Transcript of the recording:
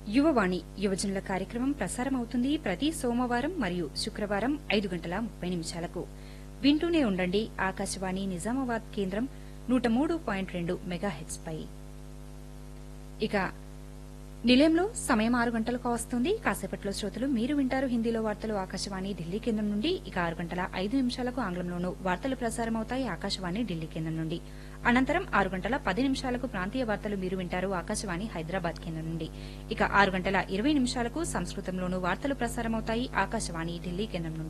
యువవాణి యువజనుల కార్యక్రమం ప్రసారం అవుతుంది ప్రతి సోమవారం మరియు శుక్రవారం ఐదు గంటల ముప్పై నిమిషాలకు వింటూనే ఉండండి ఆకాశవాణి నిజామాబాద్ కేంద్రం నూట మూడు పాయింట్ రెండు మెగాహెట్స్ పై ఇక నిలయంలో సమయం ఆరు గంటలకు వస్తుంది కాసేపట్లో శ్రోతలు మీరు వింటారు హిందీలో వార్తలు ఆకాశవాణి ఢిల్లీ కేంద్రం నుండి ఇక ఆరు గంటల ఐదు నిమిషాలకు ఆంగ్లంలోనూ వార్తలు ప్రసారమవుతాయి ఆకాశవాణి ఢిల్లీ కేంద్రం నుండి అనంతరం ఆరు గంటల పది నిమిషాలకు ప్రాంతీయ వార్తలు మీరు వింటారు ఆకాశవాణి హైదరాబాద్ కేంద్రం నుండి ఇక ఆరు గంటల ఇరవై నిమిషాలకు సంస్కృతంలోనూ వార్తలు ప్రసారమవుతాయి ఆకాశవాణి ఢిల్లీ కేంద్రం నుండి